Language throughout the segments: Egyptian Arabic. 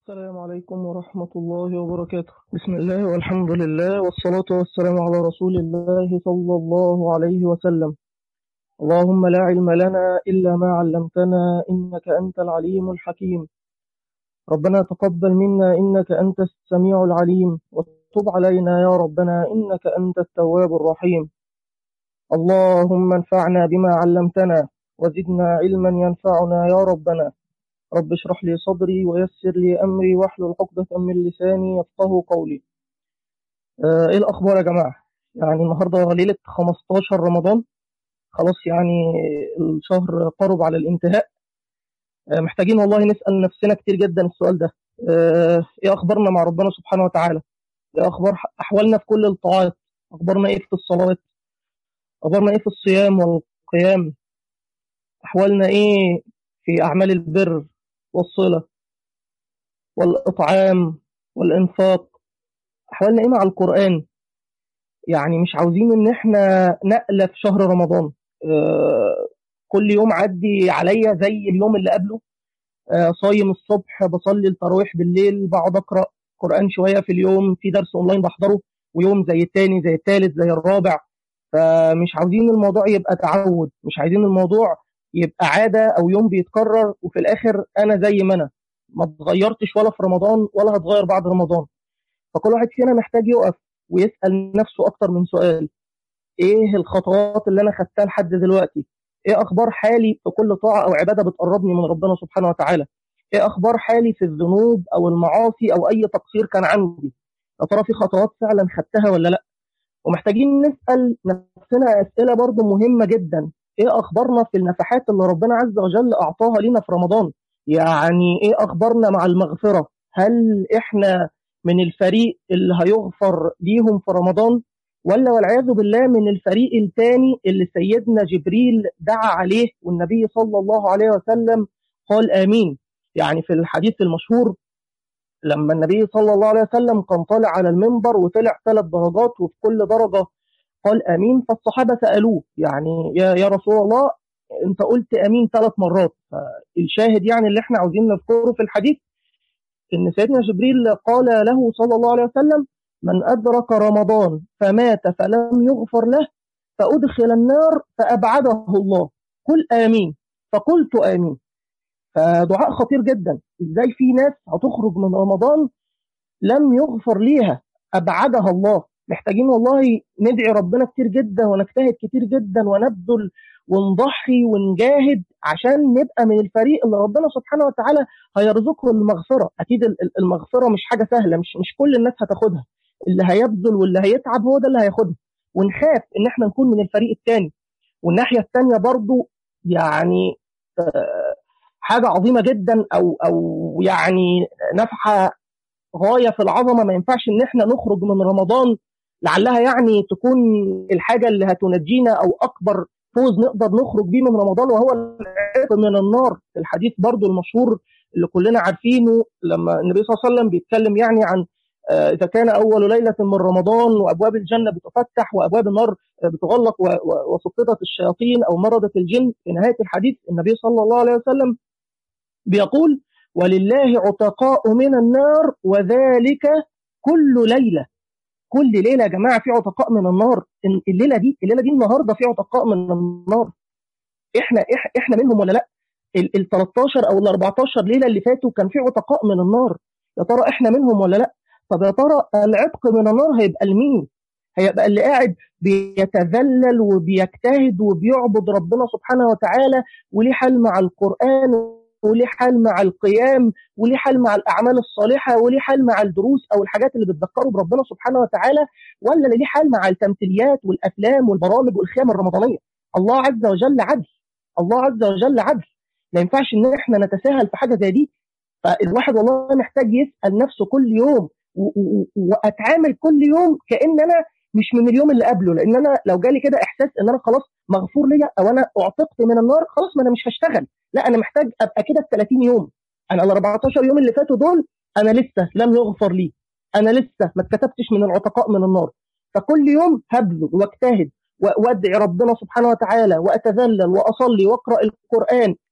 السلام عليكم ورحمة الله وبركاته بسم الله والحمد لله والصلاة والسلام على رسول الله صلى الله عليه وسلم اللهم لا علم لنا إلا ما علمتنا إنك أنت العليم الحكيم ربنا تقبل منا إنك أنت السميع العليم وتب علينا يا ربنا إنك أنت التواب الرحيم اللهم انفعنا بما علمتنا وزدنا علما ينفعنا يا ربنا رب اشرح لي صدري ويسر لي أمري واحلل عقدة من لساني يفقه قولي آه إيه الأخبار يا جماعة يعني النهاردة ليلة 15 رمضان خلاص يعني الشهر قرب على الانتهاء آه محتاجين والله نسأل نفسنا كتير جدا السؤال ده آه إيه أخبارنا مع ربنا سبحانه وتعالى إيه أخبار أحوالنا في كل الطاعات أخبارنا إيه في الصلوات أخبارنا إيه في الصيام والقيام أحوالنا إيه في أعمال البر والصلة والإطعام والإنفاق أحوالنا إيه مع القرآن يعني مش عاوزين إن إحنا نقلة في شهر رمضان آه كل يوم عدي عليا زي اليوم اللي قبله آه صايم الصبح بصلي التراويح بالليل بقعد أقرأ قرآن شوية في اليوم في درس أونلاين بحضره ويوم زي التاني زي التالت زي الرابع فمش عاوزين الموضوع يبقى تعود مش عايزين الموضوع يبقى عادة أو يوم بيتكرر وفي الآخر أنا زي ما أنا ما اتغيرتش ولا في رمضان ولا هتغير بعد رمضان فكل واحد فينا محتاج يقف ويسأل نفسه أكتر من سؤال إيه الخطوات اللي أنا خدتها لحد دلوقتي إيه أخبار حالي في كل طاعة أو عبادة بتقربني من ربنا سبحانه وتعالى إيه أخبار حالي في الذنوب أو المعاصي أو أي تقصير كان عندي يا ترى في خطوات فعلا خدتها ولا لأ ومحتاجين نسأل نفسنا أسئلة برضو مهمة جدا ايه اخبارنا في النفحات اللي ربنا عز وجل اعطاها لنا في رمضان يعني ايه اخبارنا مع المغفرة هل احنا من الفريق اللي هيغفر ليهم في رمضان ولا والعياذ بالله من الفريق الثاني اللي سيدنا جبريل دعا عليه والنبي صلى الله عليه وسلم قال امين يعني في الحديث المشهور لما النبي صلى الله عليه وسلم كان طالع على المنبر وطلع ثلاث درجات وفي كل درجه قال امين فالصحابه سالوه يعني يا يا رسول الله انت قلت امين ثلاث مرات فالشاهد يعني اللي احنا عاوزين نذكره في الحديث ان سيدنا جبريل قال له صلى الله عليه وسلم من ادرك رمضان فمات فلم يغفر له فادخل النار فابعده الله قل امين فقلت امين فدعاء خطير جدا ازاي في ناس هتخرج من رمضان لم يغفر ليها ابعدها الله محتاجين والله ندعي ربنا كتير جدا ونجتهد كتير جدا ونبذل ونضحي ونجاهد عشان نبقى من الفريق اللي ربنا سبحانه وتعالى هيرزقه المغفره اكيد المغفره مش حاجه سهله مش مش كل الناس هتاخدها اللي هيبذل واللي هيتعب هو ده اللي هياخدها ونخاف ان احنا نكون من الفريق الثاني والناحيه الثانيه برضو يعني حاجه عظيمه جدا او او يعني نفحه غايه في العظمه ما ينفعش ان احنا نخرج من رمضان لعلها يعني تكون الحاجه اللي هتنجينا او اكبر فوز نقدر نخرج بيه من رمضان وهو العتق من النار الحديث برضو المشهور اللي كلنا عارفينه لما النبي صلى الله عليه وسلم بيتكلم يعني عن اذا كان اول ليله من رمضان وابواب الجنه بتفتح وابواب النار بتغلق وسقطت الشياطين او مرضت الجن في نهايه الحديث النبي صلى الله عليه وسلم بيقول ولله عتقاء من النار وذلك كل ليله كل ليله يا جماعه في عتقاء من النار الليله دي الليله دي النهارده في عتقاء من النار احنا احنا منهم ولا لا ال 13 او ال 14 ليله اللي فاتوا كان في عتقاء من النار يا ترى احنا منهم ولا لا طب يا ترى العتق من النار هيبقى لمين هيبقى اللي قاعد بيتذلل وبيجتهد وبيعبد ربنا سبحانه وتعالى وليه حال مع القران وليه حال مع القيام وليه حال مع الاعمال الصالحه وليه حال مع الدروس او الحاجات اللي بتذكره بربنا سبحانه وتعالى ولا اللي ليه حال مع التمثيليات والافلام والبرامج والخيام الرمضانيه الله عز وجل عدل الله عز وجل عدل ما ينفعش ان احنا نتساهل في حاجه زي دي فالواحد والله محتاج يسال نفسه كل يوم واتعامل كل يوم كان انا مش من اليوم اللي قبله لان انا لو جالي كده احساس ان انا خلاص مغفور ليا او انا اعتقت من النار خلاص ما انا مش هشتغل لا انا محتاج ابقى كده ال 30 يوم انا ال 14 يوم اللي فاتوا دول انا لسه لم يغفر لي انا لسه ما اتكتبتش من العتقاء من النار فكل يوم هبذل واجتهد وادعي ربنا سبحانه وتعالى واتذلل واصلي واقرا القران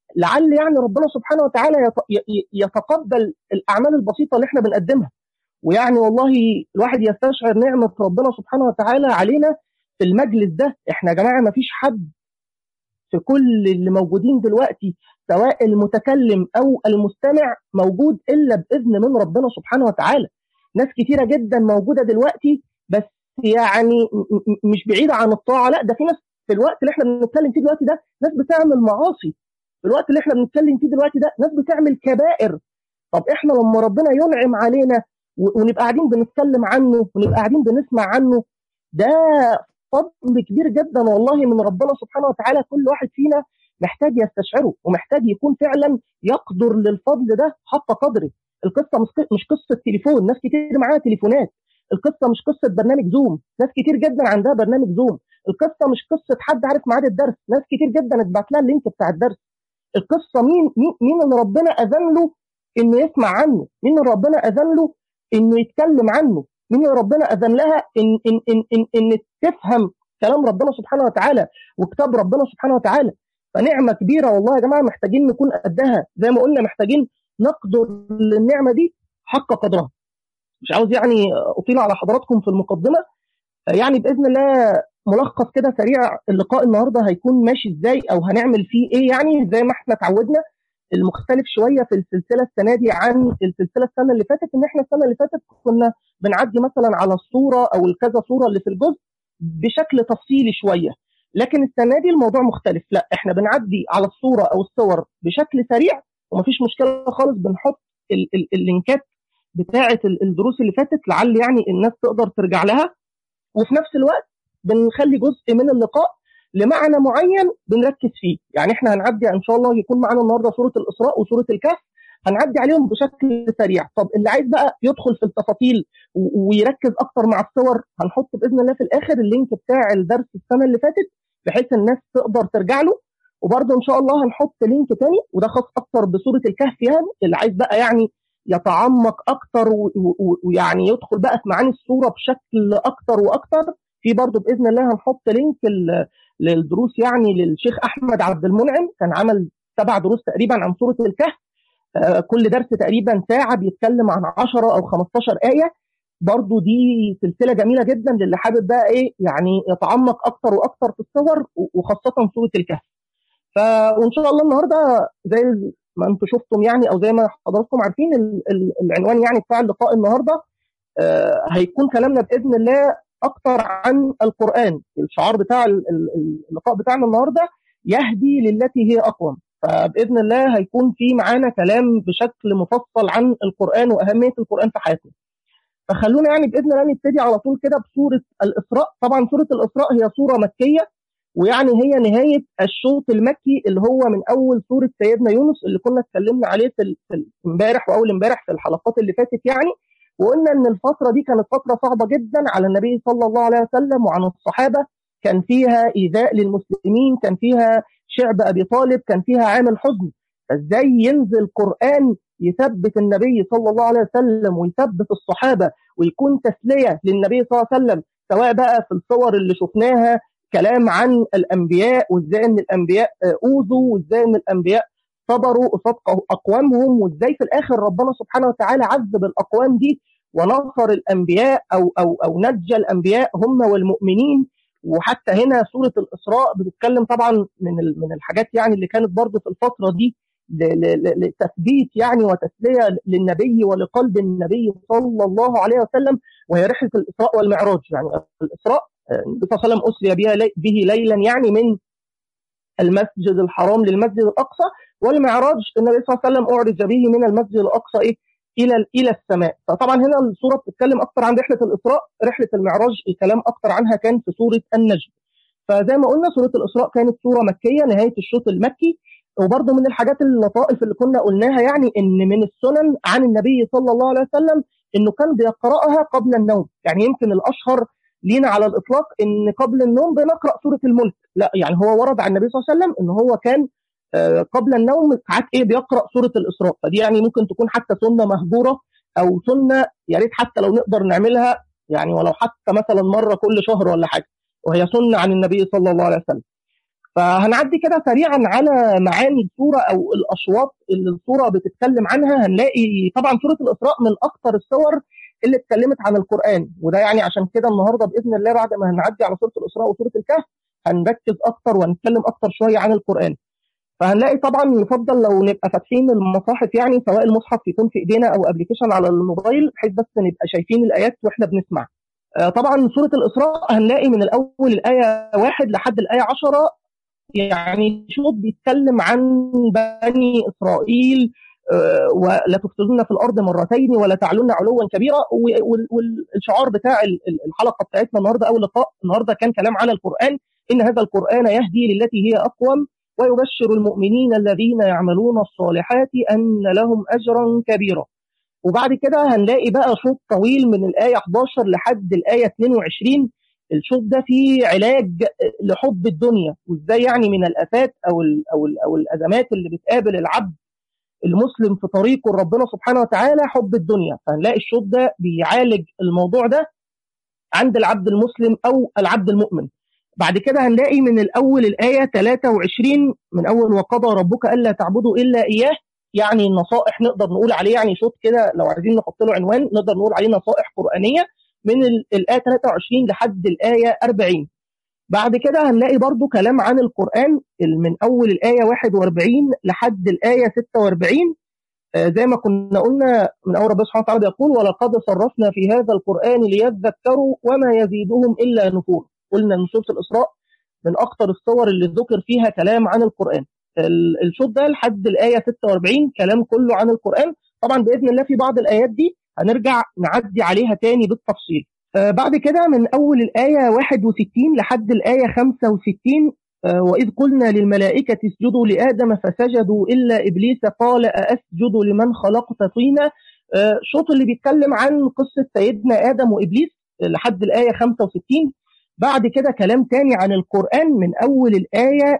لعل يعني ربنا سبحانه وتعالى يتقبل الاعمال البسيطه اللي احنا بنقدمها ويعني والله الواحد يستشعر نعمه ربنا سبحانه وتعالى علينا في المجلس ده احنا يا جماعه ما فيش حد في كل اللي موجودين دلوقتي سواء المتكلم او المستمع موجود الا باذن من ربنا سبحانه وتعالى ناس كتيره جدا موجوده دلوقتي بس يعني مش بعيده عن الطاعه لا ده في ناس في الوقت اللي احنا بنتكلم فيه دلوقتي ده ناس بتعمل معاصي في الوقت اللي احنا بنتكلم فيه دلوقتي ده ناس بتعمل كبائر طب احنا لما ربنا ينعم علينا ونبقى قاعدين بنتكلم عنه ونبقى قاعدين بنسمع عنه ده فضل كبير جدا والله من ربنا سبحانه وتعالى كل واحد فينا محتاج يستشعره ومحتاج يكون فعلا يقدر للفضل ده حق قدره القصه مش قصه تليفون ناس كتير معاها تليفونات القصه مش قصه برنامج زوم ناس كتير جدا عندها برنامج زوم القصه مش قصه حد عارف ميعاد الدرس ناس كتير جدا اتبعت لها اللينك بتاع الدرس القصه مين مين مين اللي ربنا اذن له انه يسمع عنه مين اللي ربنا اذن له انه يتكلم عنه مين اللي ربنا اذن لها ان ان ان ان, إن تفهم كلام ربنا سبحانه وتعالى وكتاب ربنا سبحانه وتعالى فنعمه كبيره والله يا جماعه محتاجين نكون قدها زي ما قلنا محتاجين نقدر للنعمه دي حق قدرها مش عاوز يعني اطيل على حضراتكم في المقدمه يعني باذن الله ملخص كده سريع اللقاء النهارده هيكون ماشي ازاي او هنعمل فيه ايه يعني زي ما احنا اتعودنا المختلف شويه في السلسله السنه دي عن السلسله السنه اللي فاتت ان احنا السنه اللي فاتت كنا بنعدي مثلا على الصوره او الكذا صوره اللي في الجزء بشكل تفصيلي شويه لكن السنه دي الموضوع مختلف لا احنا بنعدي على الصوره او الصور بشكل سريع ومفيش مشكله خالص بنحط ال ال اللينكات بتاعه الدروس اللي فاتت لعل يعني الناس تقدر ترجع لها وفي نفس الوقت بنخلي جزء من اللقاء لمعنى معين بنركز فيه يعني احنا هنعدي ان شاء الله يكون معانا النهارده سوره الاسراء وسوره الكهف هنعدي عليهم بشكل سريع طب اللي عايز بقى يدخل في التفاصيل ويركز اكتر مع الصور هنحط باذن الله في الاخر اللينك بتاع الدرس السنه اللي فاتت بحيث الناس تقدر ترجع له وبرده ان شاء الله هنحط لينك تاني وده خاص اكتر بسوره الكهف يعني اللي عايز بقى يعني يتعمق اكتر ويعني يدخل بقى في معاني الصوره بشكل اكتر واكتر في برضه باذن الله هنحط لينك للدروس يعني للشيخ احمد عبد المنعم كان عمل سبع دروس تقريبا عن سوره الكهف كل درس تقريبا ساعه بيتكلم عن 10 او 15 ايه برضو دي سلسله جميله جدا للي حابب بقى ايه يعني يتعمق اكتر واكتر في الصور وخاصه سوره الكهف ف وان شاء الله النهارده زي ما انتم شفتم يعني او زي ما حضراتكم عارفين العنوان يعني بتاع اللقاء النهارده هيكون كلامنا باذن الله اكتر عن القران الشعار بتاع اللقاء بتاعنا النهارده يهدي للتي هي اقوم فباذن الله هيكون في معانا كلام بشكل مفصل عن القران واهميه القران في حياتنا فخلونا يعني باذن الله نبتدي على طول كده بسوره الاسراء طبعا سوره الاسراء هي سوره مكيه ويعني هي نهايه الشوط المكي اللي هو من اول سوره سيدنا يونس اللي كنا اتكلمنا عليه في امبارح واول امبارح في الحلقات اللي فاتت يعني وقلنا ان الفتره دي كانت فتره صعبه جدا على النبي صلى الله عليه وسلم وعن الصحابه كان فيها ايذاء للمسلمين كان فيها شعب ابي طالب كان فيها عامل حزن فازاي ينزل قران يثبت النبي صلى الله عليه وسلم ويثبت الصحابه ويكون تسليه للنبي صلى الله عليه وسلم سواء بقى في الصور اللي شفناها كلام عن الانبياء وازاي ان الانبياء اوذوا وازاي ان الانبياء صبروا قصاد اقوامهم وازاي في الاخر ربنا سبحانه وتعالى عذب الاقوام دي ونصر الانبياء او او او نجى الانبياء هم والمؤمنين وحتى هنا سوره الاسراء بتتكلم طبعا من من الحاجات يعني اللي كانت برضه في الفتره دي لتثبيت يعني وتسليه للنبي ولقلب النبي صلى الله عليه وسلم وهي رحله الاسراء والمعراج يعني الاسراء النبي صلى الله عليه وسلم اسري بها به ليلا يعني من المسجد الحرام للمسجد الاقصى والمعراج النبي صلى الله عليه وسلم اعرج به من المسجد الاقصى ايه الى الى السماء فطبعا هنا السوره بتتكلم اكثر عن رحله الاسراء رحله المعراج الكلام اكثر عنها كان في سوره النجم فزي ما قلنا سوره الاسراء كانت سوره مكيه نهايه الشوط المكي وبرضه من الحاجات اللطائف اللي كنا قلناها يعني ان من السنن عن النبي صلى الله عليه وسلم انه كان بيقراها قبل النوم يعني يمكن الاشهر لينا على الاطلاق ان قبل النوم بنقرا سوره الملك لا يعني هو ورد عن النبي صلى الله عليه وسلم ان هو كان قبل النوم ساعات ايه بيقرا سوره الاسراء فدي يعني ممكن تكون حتى سنه مهجوره او سنه يا ريت حتى لو نقدر نعملها يعني ولو حتى مثلا مره كل شهر ولا حاجه وهي سنه عن النبي صلى الله عليه وسلم فهنعدي كده سريعا على معاني السوره او الاشواط اللي السوره بتتكلم عنها هنلاقي طبعا سوره الاسراء من اكثر السور اللي اتكلمت عن القران وده يعني عشان كده النهارده باذن الله بعد ما هنعدي على سوره الاسراء وسوره الكهف هنركز اكتر وهنتكلم اكتر شويه عن القران فهنلاقي طبعا يفضل لو نبقى فاتحين المصاحف يعني سواء المصحف يكون في ايدينا او ابلكيشن على الموبايل بحيث بس نبقى شايفين الايات واحنا بنسمع طبعا سوره الاسراء هنلاقي من الاول الايه واحد لحد الايه عشرة يعني شوط بيتكلم عن بني اسرائيل ولا تفسدون في الارض مرتين ولا تعلن علوا كبيرا والشعار بتاع الحلقه بتاعتنا النهارده او اللقاء النهارده كان كلام على القران ان هذا القران يهدي للتي هي اقوم ويبشر المؤمنين الذين يعملون الصالحات ان لهم اجرا كبيرا وبعد كده هنلاقي بقى شوط طويل من الايه 11 لحد الايه 22 الشوط ده فيه علاج لحب الدنيا وازاي يعني من الافات او ال او ال او الازمات اللي بتقابل العبد المسلم في طريقه لربنا سبحانه وتعالى حب الدنيا فهنلاقي الشوط ده بيعالج الموضوع ده عند العبد المسلم او العبد المؤمن بعد كده هنلاقي من الاول الايه 23 من اول وقضى ربك الا تعبدوا الا اياه يعني نصائح نقدر نقول عليه يعني شوط كده لو عايزين نحط له عنوان نقدر نقول عليه نصائح قرانيه من الايه 23 لحد الايه 40 بعد كده هنلاقي برضو كلام عن القرآن من أول الآية 41 لحد الآية 46 آه زي ما كنا قلنا من أول ربنا سبحانه وتعالى بيقول ولقد صرفنا في هذا القرآن ليذكروا وما يزيدهم إلا نفور قلنا إن سورة الإسراء من أكثر الصور اللي ذكر فيها كلام عن القرآن الشوط ده لحد الآية 46 كلام كله عن القرآن طبعا بإذن الله في بعض الآيات دي هنرجع نعدي عليها تاني بالتفصيل آه بعد كده من أول الآية 61 لحد الآية 65 آه وإذ قلنا للملائكة اسجدوا لآدم فسجدوا إلا إبليس قال أأسجد لمن خلقت طينا آه شوط اللي بيتكلم عن قصة سيدنا آدم وإبليس لحد الآية 65 بعد كده كلام تاني عن القرآن من أول الآية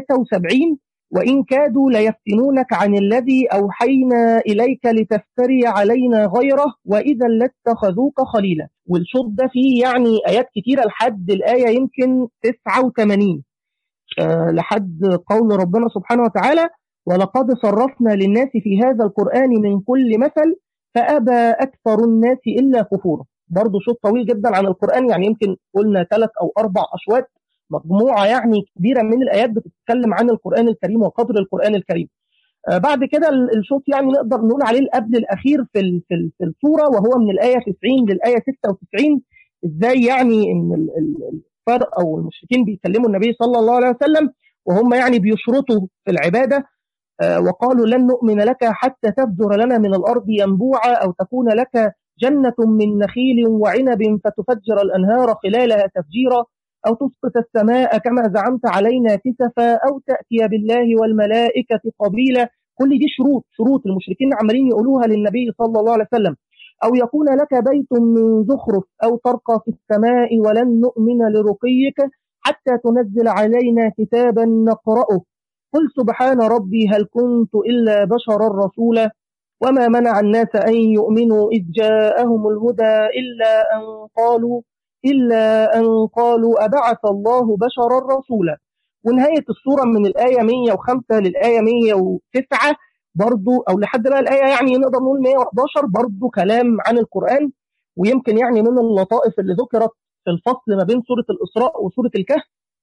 73 وإن كادوا ليفتنونك عن الذي أوحينا إليك لتفتري علينا غيره وإذا لاتخذوك خليلا والشوط ده فيه يعني آيات كتيرة لحد الآية يمكن 89 أه لحد قول ربنا سبحانه وتعالى ولقد صرفنا للناس في هذا القرآن من كل مثل فأبى أكثر الناس إلا كفورا برضه شوط طويل جدا عن القرآن يعني يمكن قلنا ثلاث أو أربع أشواط مجموعه يعني كبيره من الايات بتتكلم عن القران الكريم وقدر القران الكريم. آه بعد كده الشوط يعني نقدر نقول عليه القبل الاخير في في, في السوره وهو من الايه 90 للايه 96 ازاي يعني ان الفرق او المشركين بيكلموا النبي صلى الله عليه وسلم وهم يعني بيشرطوا في العباده آه وقالوا لن نؤمن لك حتى تفجر لنا من الارض ينبوعا او تكون لك جنه من نخيل وعنب فتفجر الانهار خلالها تفجيرا أو تسقط السماء كما زعمت علينا كسفا أو تأتي بالله والملائكة قبيلا كل دي شروط شروط المشركين عمالين يقولوها للنبي صلى الله عليه وسلم أو يكون لك بيت من زخرف أو ترقى في السماء ولن نؤمن لرقيك حتى تنزل علينا كتابا نقرأه قل سبحان ربي هل كنت إلا بشرا رسولا وما منع الناس أن يؤمنوا إذ جاءهم الهدى إلا أن قالوا إلا أن قالوا أبعث الله بشرا رسولا ونهاية السورة من الآية 105 للآية 109 برضو أو لحد بقى الآية يعني نقدر نقول 111 برضو كلام عن القرآن ويمكن يعني من اللطائف اللي ذكرت في الفصل ما بين سورة الإسراء وسورة الكهف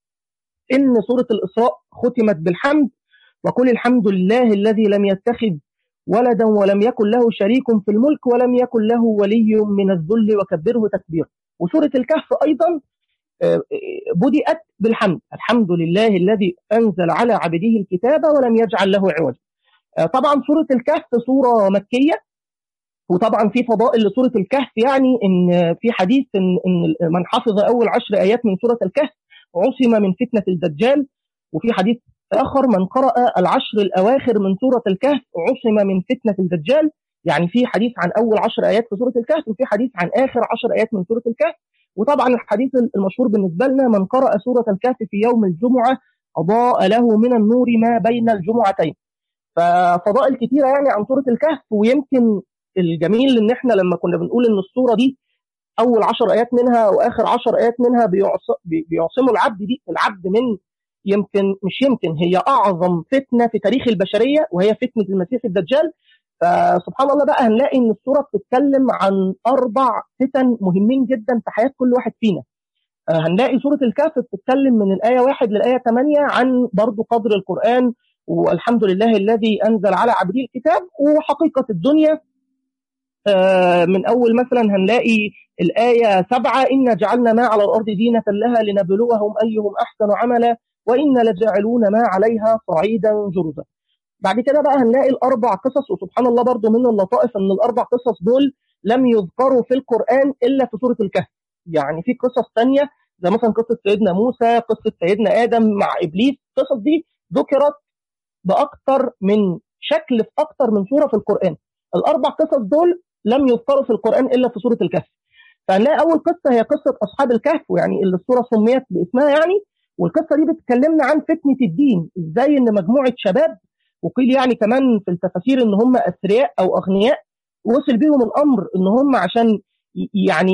إن سورة الإسراء ختمت بالحمد وقل الحمد لله الذي لم يتخذ ولدا ولم يكن له شريك في الملك ولم يكن له ولي من الذل وكبره تكبيرا وسورة الكهف أيضا بدأت بالحمد الحمد لله الذي أنزل على عبده الكتاب ولم يجعل له عوجا طبعا سورة الكهف سورة مكية وطبعا في فضائل لسورة الكهف يعني ان في حديث ان, إن من حفظ اول عشر ايات من سورة الكهف عصم من فتنة الدجال وفي حديث اخر من قرأ العشر الاواخر من سورة الكهف عصم من فتنة الدجال يعني في حديث عن اول عشر ايات في سوره الكهف وفي حديث عن اخر عشر ايات من سوره الكهف وطبعا الحديث المشهور بالنسبه لنا من قرأ سوره الكهف في يوم الجمعه اضاء له من النور ما بين الجمعتين ففضائل كثيره يعني عن سوره الكهف ويمكن الجميل ان احنا لما كنا بنقول ان السوره دي اول عشر ايات منها واخر عشر ايات منها بيعصموا العبد دي العبد من يمكن مش يمكن هي اعظم فتنه في تاريخ البشريه وهي فتنه المسيح الدجال فسبحان الله بقى هنلاقي ان السوره بتتكلم عن اربع فتن مهمين جدا في حياه كل واحد فينا هنلاقي سوره الكهف بتتكلم من الايه 1 للايه 8 عن برضو قدر القران والحمد لله الذي انزل على عبده الكتاب وحقيقه الدنيا من اول مثلا هنلاقي الايه 7 انا جعلنا ما على الارض زينه لها لنبلوهم ايهم احسن عملا وانا لجاعلون ما عليها صعيدا جرزا. بعد كده بقى هنلاقي الاربع قصص وسبحان الله برضو من اللطائف ان الاربع قصص دول لم يذكروا في القران الا في سوره الكهف. يعني في قصص ثانيه زي مثلا قصه سيدنا موسى، قصه سيدنا ادم مع ابليس، القصص دي ذكرت باكثر من شكل في اكثر من سوره في القران. الاربع قصص دول لم يذكروا في القران الا في سوره الكهف. فهنلاقي اول قصه هي قصه اصحاب الكهف ويعني اللي السوره سميت باسمها يعني والقصه دي بتكلمنا عن فتنه الدين ازاي ان مجموعه شباب وقيل يعني كمان في التفاسير ان هم اثرياء او اغنياء وصل بيهم الامر ان هم عشان يعني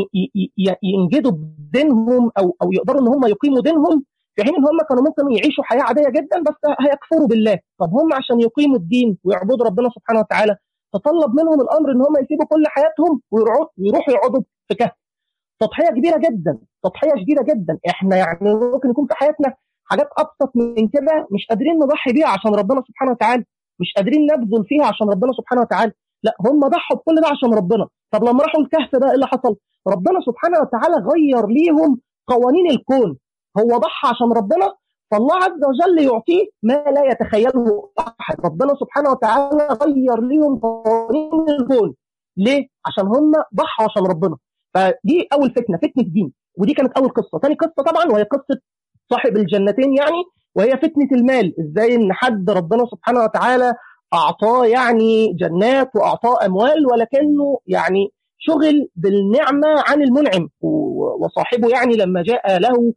ينجدوا بدينهم او او يقدروا ان هم يقيموا دينهم في حين ان هم كانوا ممكن يعيشوا حياه عاديه جدا بس هيكفروا بالله طب هم عشان يقيموا الدين ويعبدوا ربنا سبحانه وتعالى تطلب منهم الامر ان هم يسيبوا كل حياتهم ويروحوا يقعدوا في كهف تضحيه كبيره جدا تضحيه شديده جدا احنا يعني ممكن يكون في حياتنا حاجات ابسط من كده مش قادرين نضحي بيها عشان ربنا سبحانه وتعالى مش قادرين نبذل فيها عشان ربنا سبحانه وتعالى لا هم ضحوا بكل ده عشان ربنا طب لما راحوا الكهف بقى ايه اللي حصل ربنا سبحانه وتعالى غير ليهم قوانين الكون هو ضحى عشان ربنا فالله عز وجل يعطيه ما لا يتخيله احد ربنا سبحانه وتعالى غير ليهم قوانين الكون ليه عشان هم ضحوا عشان ربنا فدي اول فتنه فتنه الدين ودي كانت اول قصه ثاني قصه طبعا وهي قصه صاحب الجنتين يعني وهي فتنه المال ازاي ان حد ربنا سبحانه وتعالى اعطاه يعني جنات واعطاه اموال ولكنه يعني شغل بالنعمه عن المنعم وصاحبه يعني لما جاء له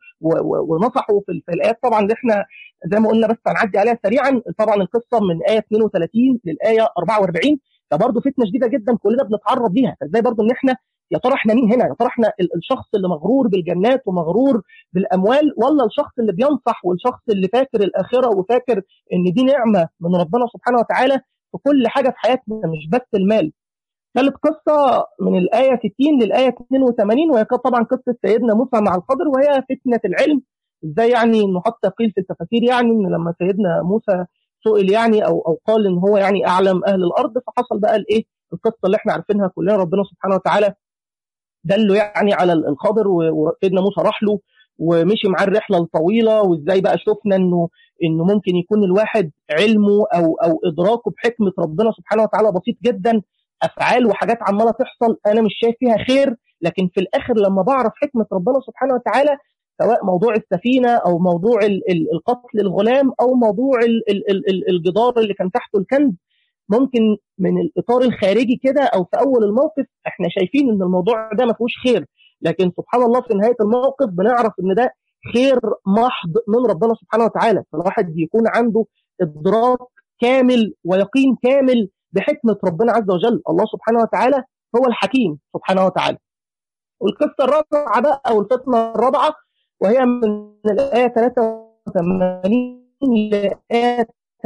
ونصحه في الايات طبعا اللي احنا زي ما قلنا بس هنعدي عليها سريعا طبعا القصه من ايه 32 للايه 44 فبرضه فتنه شديده جدا كلنا بنتعرض ليها فازاي برضه ان احنا يا ترى احنا مين هنا؟ يا ترى احنا الشخص اللي مغرور بالجنات ومغرور بالاموال ولا الشخص اللي بينصح والشخص اللي فاكر الاخره وفاكر ان دي نعمه من ربنا سبحانه وتعالى في كل حاجه في حياتنا مش بس المال. ثالث قصه من الايه 60 للايه 82 وهي طبعا قصه سيدنا موسى مع الخضر وهي فتنه العلم ازاي يعني انه حتى قيل في التفاسير يعني ان لما سيدنا موسى سئل يعني او او قال ان هو يعني اعلم اهل الارض فحصل بقى الايه القصه اللي احنا عارفينها كلنا ربنا سبحانه وتعالى دله يعني على الخضر وسيدنا موسى راح له ومشي معاه الرحله الطويله وازاي بقى شفنا انه انه ممكن يكون الواحد علمه او او ادراكه بحكمه ربنا سبحانه وتعالى بسيط جدا افعال وحاجات عماله تحصل انا مش شايف فيها خير لكن في الاخر لما بعرف حكمه ربنا سبحانه وتعالى سواء موضوع السفينه او موضوع القتل الغلام او موضوع الجدار اللي كان تحته الكنز ممكن من الاطار الخارجي كده او في اول الموقف احنا شايفين ان الموضوع ده ما فيهوش خير لكن سبحان الله في نهايه الموقف بنعرف ان ده خير محض من ربنا سبحانه وتعالى فالواحد يكون عنده ادراك كامل ويقين كامل بحكمه ربنا عز وجل الله سبحانه وتعالى هو الحكيم سبحانه وتعالى والقصه الرابعه بقى او الفتنه الرابعه وهي من الايه 83 لايه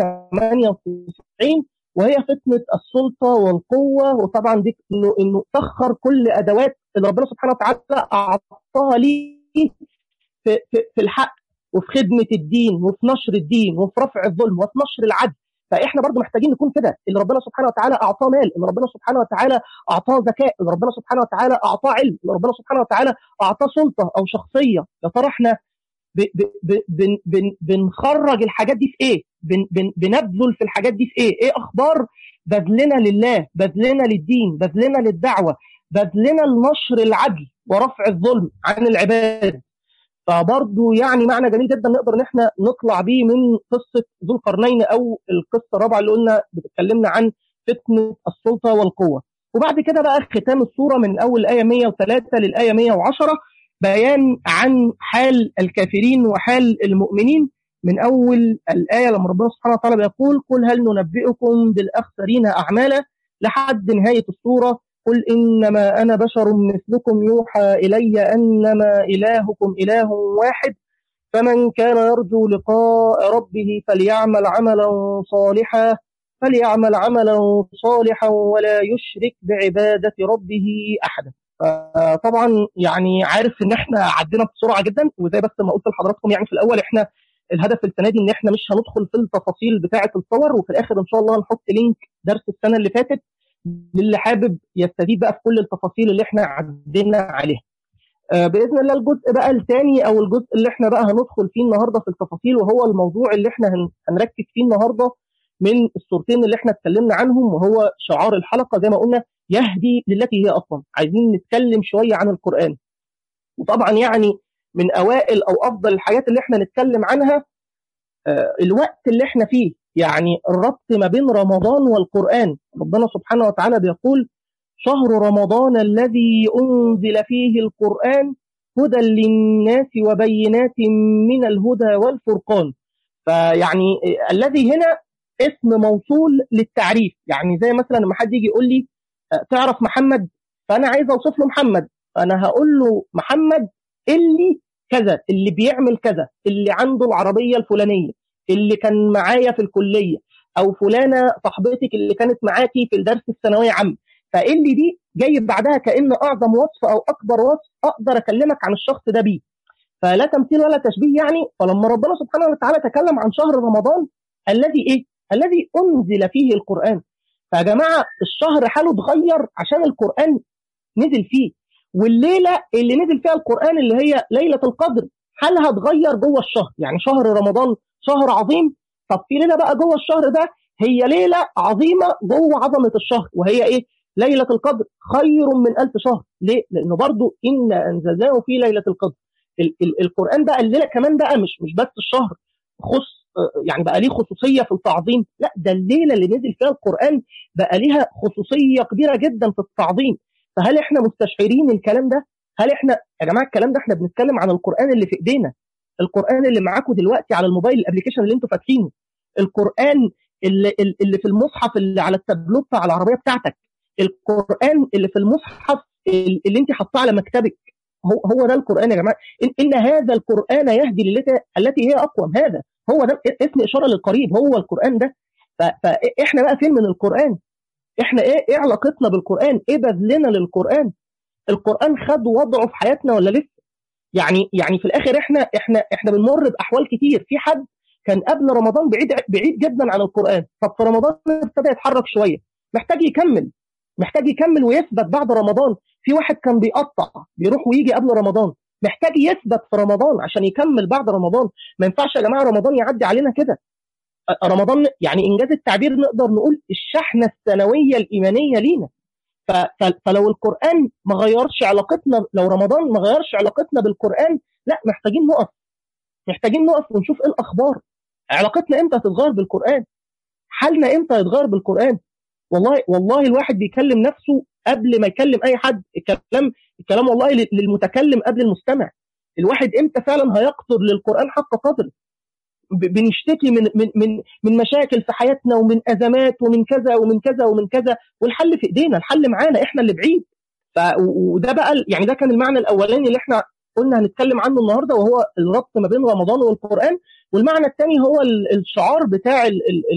98 وهي فتنه السلطه والقوه وطبعا دي انه انه سخر كل ادوات اللي ربنا سبحانه وتعالى اعطاها ليه في, في, في الحق وفي خدمه الدين وفي نشر الدين وفي رفع الظلم وفي نشر العدل فاحنا برضو محتاجين نكون كده اللي ربنا سبحانه وتعالى اعطاه مال اللي ربنا سبحانه وتعالى اعطاه ذكاء اللي ربنا سبحانه وتعالى اعطاه علم اللي ربنا سبحانه وتعالى اعطاه سلطه او شخصيه يا ترى احنا بن بن بنخرج الحاجات دي في ايه بن بن بنبذل في الحاجات دي في ايه ايه اخبار بذلنا لله بذلنا للدين بذلنا للدعوه بذلنا لنشر العدل ورفع الظلم عن العباد فبرضه يعني معنى جميل جدا نقدر ان احنا نطلع بيه من قصه ذو القرنين او القصه الرابعه اللي قلنا بتتكلمنا عن فتنه السلطه والقوه وبعد كده بقى ختام الصوره من اول الايه 103 للايه 110 بيان عن حال الكافرين وحال المؤمنين من اول الايه لما ربنا سبحانه وتعالى بيقول قل هل ننبئكم بالاخسرين اعمالا لحد نهايه السوره قل انما انا بشر مثلكم يوحى الي انما الهكم اله واحد فمن كان يرجو لقاء ربه فليعمل عملا صالحا فليعمل عملا صالحا ولا يشرك بعبادة ربه أحدا طبعا يعني عارف ان احنا عدينا بسرعه جدا وزي بس ما قلت لحضراتكم يعني في الاول احنا الهدف السنه دي ان احنا مش هندخل في التفاصيل بتاعه الصور وفي الاخر ان شاء الله هنحط لينك درس السنه اللي فاتت للي حابب يستفيد بقى في كل التفاصيل اللي احنا عدينا عليها. آه باذن الله الجزء بقى الثاني او الجزء اللي احنا بقى هندخل فيه النهارده في التفاصيل وهو الموضوع اللي احنا هنركز فيه النهارده من الصورتين اللي احنا اتكلمنا عنهم وهو شعار الحلقه زي ما قلنا يهدي للتي هي اصلا عايزين نتكلم شويه عن القران وطبعا يعني من اوائل او افضل الحاجات اللي احنا نتكلم عنها آه الوقت اللي احنا فيه يعني الربط ما بين رمضان والقران ربنا سبحانه وتعالى بيقول شهر رمضان الذي انزل فيه القران هدى للناس وبينات من الهدى والفرقان فيعني الذي هنا اسم موصول للتعريف يعني زي مثلا لما حد يجي يقول لي تعرف محمد فانا عايز اوصف له محمد فانا هقول له محمد اللي كذا اللي بيعمل كذا اللي عنده العربيه الفلانيه اللي كان معايا في الكليه او فلانه صاحبتك اللي كانت معاكي في الدرس الثانويه عام فاللي دي جاي بعدها كان اعظم وصف او اكبر وصف اقدر اكلمك عن الشخص ده بيه فلا تمثيل ولا تشبيه يعني فلما ربنا سبحانه وتعالى تكلم عن شهر رمضان الذي ايه الذي انزل فيه القران فيا جماعه الشهر حاله اتغير عشان القران نزل فيه والليله اللي نزل فيها القران اللي هي ليله القدر حالها اتغير جوه الشهر يعني شهر رمضان شهر عظيم طب في ليله بقى جوه الشهر ده هي ليله عظيمه جوه عظمه الشهر وهي ايه ليله القدر خير من ألف شهر ليه لانه برضو ان انزلناه في ليله القدر ال- ال- القران بقى الليله كمان بقى مش مش بس الشهر خص يعني بقى ليه خصوصيه في التعظيم لا ده الليله اللي نزل فيها القران بقى ليها خصوصيه كبيره جدا في التعظيم فهل احنا مستشعرين الكلام ده هل احنا يا جماعه الكلام ده احنا بنتكلم عن القران اللي في ايدينا القران اللي معاكم دلوقتي على الموبايل الابلكيشن اللي انتوا فاتحينه القران اللي, اللي في المصحف اللي على التابلو بتاع العربيه بتاعتك القران اللي في المصحف اللي انت حاطاه على مكتبك هو هو ده القران يا جماعه إن, ان هذا القران يهدي للتي التي هي اقوم هذا هو ده اسم اشاره للقريب هو القران ده فاحنا بقى فين من القران احنا ايه ايه علاقتنا بالقران ايه بذلنا للقران القران خد وضعه في حياتنا ولا لسه يعني يعني في الاخر احنا احنا احنا بنمر باحوال كتير في حد كان قبل رمضان بعيد بعيد جدا عن القران طب في رمضان ابتدى يتحرك شويه محتاج يكمل محتاج يكمل ويثبت بعد رمضان في واحد كان بيقطع بيروح ويجي قبل رمضان محتاج يثبت في رمضان عشان يكمل بعد رمضان ما ينفعش يا جماعه رمضان يعدي علينا كده رمضان يعني انجاز التعبير نقدر نقول الشحنه السنويه الايمانيه لينا فلو القران ما غيرش علاقتنا لو رمضان ما غيرش علاقتنا بالقران لا محتاجين نقف محتاجين نقف ونشوف ايه الاخبار علاقتنا امتى هتتغير بالقران حالنا امتى هيتغير بالقران والله والله الواحد بيكلم نفسه قبل ما يكلم اي حد الكلام الكلام والله للمتكلم قبل المستمع الواحد امتى فعلا هيقدر للقران حق قدره بنشتكي من من من من مشاكل في حياتنا ومن ازمات ومن كذا ومن كذا ومن كذا والحل في ايدينا الحل معانا احنا اللي بعيد ف وده بقى يعني ده كان المعنى الاولاني اللي احنا قلنا هنتكلم عنه النهارده وهو الربط ما بين رمضان والقران والمعنى الثاني هو الشعار بتاع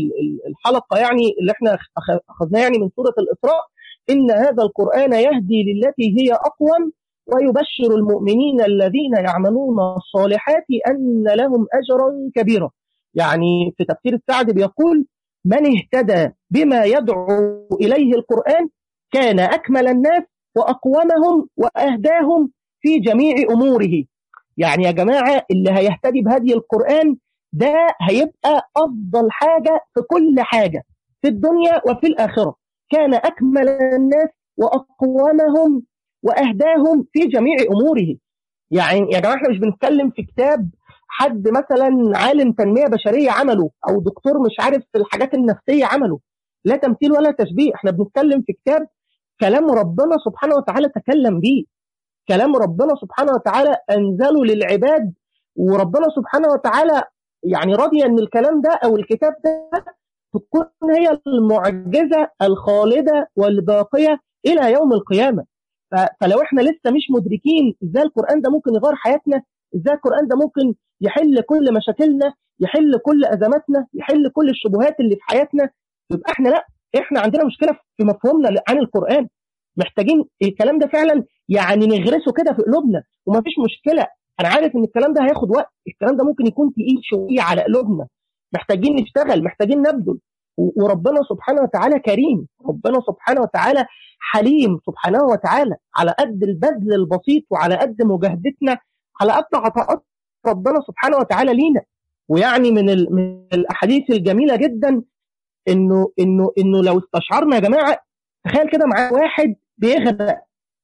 الحلقه يعني اللي احنا اخذناه يعني من سوره الاسراء ان هذا القران يهدي للتي هي اقوم ويبشر المؤمنين الذين يعملون الصالحات ان لهم اجرا كبيرا. يعني في تفسير السعدي بيقول من اهتدى بما يدعو اليه القران كان اكمل الناس واقومهم واهداهم في جميع اموره. يعني يا جماعه اللي هيهتدي بهدي القران ده هيبقى افضل حاجه في كل حاجه في الدنيا وفي الاخره. كان اكمل الناس واقومهم واهداهم في جميع اموره يعني يا جماعه احنا مش بنتكلم في كتاب حد مثلا عالم تنميه بشريه عمله او دكتور مش عارف في الحاجات النفسيه عمله لا تمثيل ولا تشبيه احنا بنتكلم في كتاب كلام ربنا سبحانه وتعالى تكلم بيه كلام ربنا سبحانه وتعالى انزله للعباد وربنا سبحانه وتعالى يعني راضي ان الكلام ده او الكتاب ده تكون هي المعجزه الخالده والباقيه الى يوم القيامه فلو احنا لسه مش مدركين ازاي القران ده ممكن يغير حياتنا ازاي القران ده ممكن يحل كل مشاكلنا يحل كل ازماتنا يحل كل الشبهات اللي في حياتنا يبقى احنا لا احنا عندنا مشكله في مفهومنا عن القران محتاجين الكلام ده فعلا يعني نغرسه كده في قلوبنا ومفيش مشكله انا عارف ان الكلام ده هياخد وقت الكلام ده ممكن يكون تقيل شويه على قلوبنا محتاجين نشتغل محتاجين نبذل وربنا سبحانه وتعالى كريم ربنا سبحانه وتعالى حليم سبحانه وتعالى على قد البذل البسيط وعلى قد مجاهدتنا على قد عطاءات ربنا سبحانه وتعالى لينا ويعني من من الاحاديث الجميله جدا انه انه انه لو استشعرنا يا جماعه تخيل كده معاه واحد بيغرق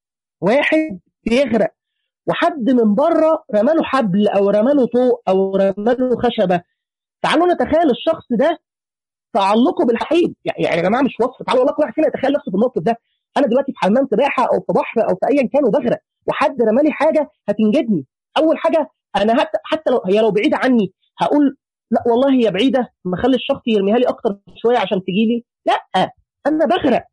واحد بيغرق وحد من بره رماله حبل او رماله طوق او رماله خشبه تعالوا نتخيل الشخص ده تعلقه بالحقيقي يعني يا جماعه مش وصف تعالوا والله كل واحد فينا يتخيل نفسه في الموقف ده انا دلوقتي في حمام سباحه او في بحر او في ايا كان وبغرق وحد رمالي حاجه هتنجدني اول حاجه انا حتى حتى لو هي لو بعيده عني هقول لا والله هي بعيده ما اخلي الشخص يرميها لي اكتر شويه عشان تجي لي لا انا بغرق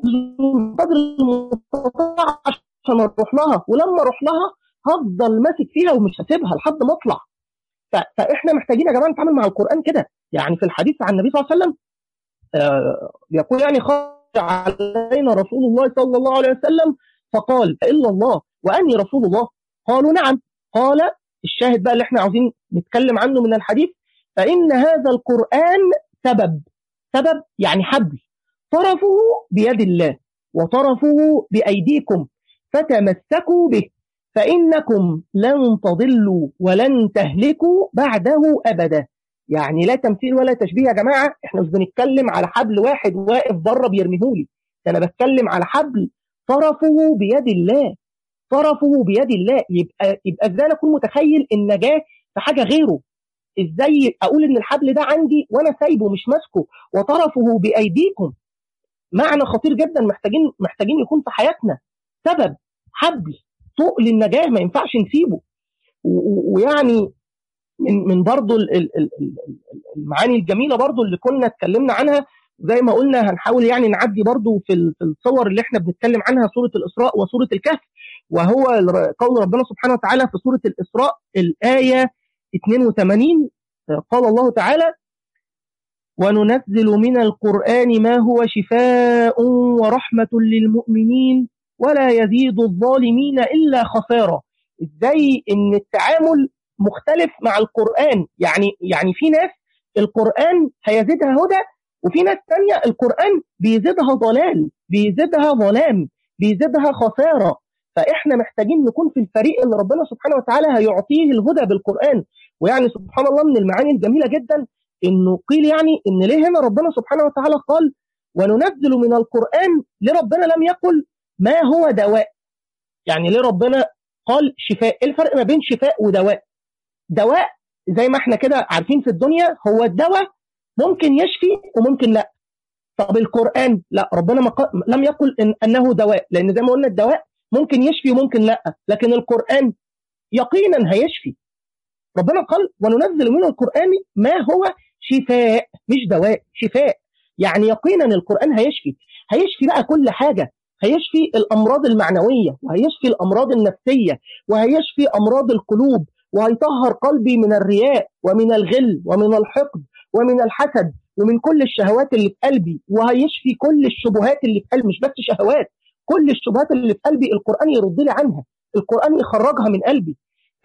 قدر المستطاع عشان اروح لها ولما اروح لها هفضل ماسك فيها ومش هسيبها لحد ما اطلع فاحنا محتاجين يا جماعه نتعامل مع القران كده يعني في الحديث عن النبي صلى الله عليه وسلم آه يقول يعني خرج علينا رسول الله صلى الله عليه وسلم فقال الا الله واني رسول الله قالوا نعم قال الشاهد بقى اللي احنا عاوزين نتكلم عنه من الحديث فان هذا القران سبب سبب يعني حبل طرفه بيد الله وطرفه بايديكم فتمسكوا به فانكم لن تضلوا ولن تهلكوا بعده ابدا يعني لا تمثيل ولا تشبيه يا جماعه احنا مش بنتكلم على حبل واحد واقف بره بيرميهولي انا بتكلم على حبل طرفه بيد الله طرفه بيد الله يبقى يبقى ازاي اكون متخيل النجاه في حاجه غيره ازاي اقول ان الحبل ده عندي وانا سايبه مش ماسكه وطرفه بايديكم معنى خطير جدا محتاجين محتاجين يكون في حياتنا سبب حبل طوق للنجاه ما ينفعش نسيبه ويعني من من برضه المعاني الجميله برضه اللي كنا اتكلمنا عنها زي ما قلنا هنحاول يعني نعدي برضه في الصور اللي احنا بنتكلم عنها سوره الاسراء وسوره الكهف وهو قول ربنا سبحانه وتعالى في سوره الاسراء الايه 82 قال الله تعالى وننزل من القرآن ما هو شفاء ورحمة للمؤمنين ولا يزيد الظالمين إلا خسارة إزاي إن التعامل مختلف مع القرآن يعني يعني في ناس القرآن هيزيدها هدى وفي ناس تانية القرآن بيزيدها ضلال بيزيدها ظلام بيزيدها خسارة فإحنا محتاجين نكون في الفريق اللي ربنا سبحانه وتعالى هيعطيه الهدى بالقرآن ويعني سبحان الله من المعاني الجميلة جدا انه قيل يعني ان ليه هنا ربنا سبحانه وتعالى قال وننزل من القران ليه ربنا لم يقل ما هو دواء يعني ليه ربنا قال شفاء ايه الفرق ما بين شفاء ودواء دواء زي ما احنا كده عارفين في الدنيا هو الدواء ممكن يشفي وممكن لا طب القران لا ربنا ما قال لم يقل إن انه دواء لان زي ما قلنا الدواء ممكن يشفي وممكن لا لكن القران يقينا هيشفي ربنا قال وننزل من القران ما هو شفاء مش دواء شفاء يعني يقينا القرآن هيشفي هيشفي بقى كل حاجة هيشفي الأمراض المعنوية وهيشفي الأمراض النفسية وهيشفي أمراض القلوب وهيطهر قلبي من الرياء ومن الغل ومن الحقد ومن الحسد ومن كل الشهوات اللي في قلبي وهيشفي كل الشبهات اللي في قلبي مش بس شهوات كل الشبهات اللي في قلبي القرآن يرد لي عنها القرآن يخرجها من قلبي